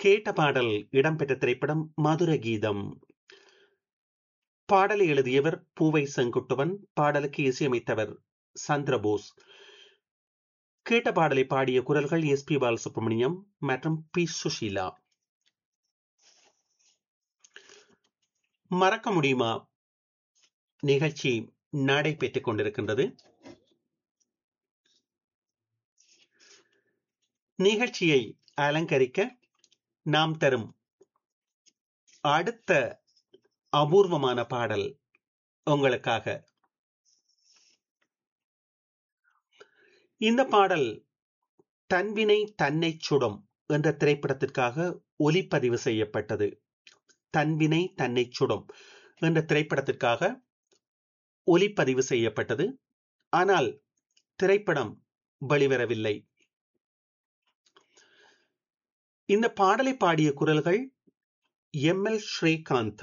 கேட்ட பாடல் இடம்பெற்ற திரைப்படம் மதுர கீதம் பாடலை எழுதியவர் பூவை செங்குட்டுவன் பாடலுக்கு இசையமைத்தவர் சந்திரபோஸ் கேட்ட பாடலை பாடிய குரல்கள் எஸ் பி பாலசுப்ரமணியம் மற்றும் பி சுஷீலா மறக்க முடியுமா நிகழ்ச்சி நடைபெற்றுக் கொண்டிருக்கின்றது நிகழ்ச்சியை அலங்கரிக்க நாம் தரும் அடுத்த அபூர்வமான பாடல் உங்களுக்காக இந்த பாடல் தன்வினை தன்னை சுடும் என்ற திரைப்படத்திற்காக ஒலிப்பதிவு செய்யப்பட்டது தன்வினை தன்னை சுடும் என்ற திரைப்படத்திற்காக ஒலிப்பதிவு செய்யப்பட்டது ஆனால் திரைப்படம் வெளிவரவில்லை இந்த பாடலை பாடிய குரல்கள் எம் எல் ஸ்ரீகாந்த்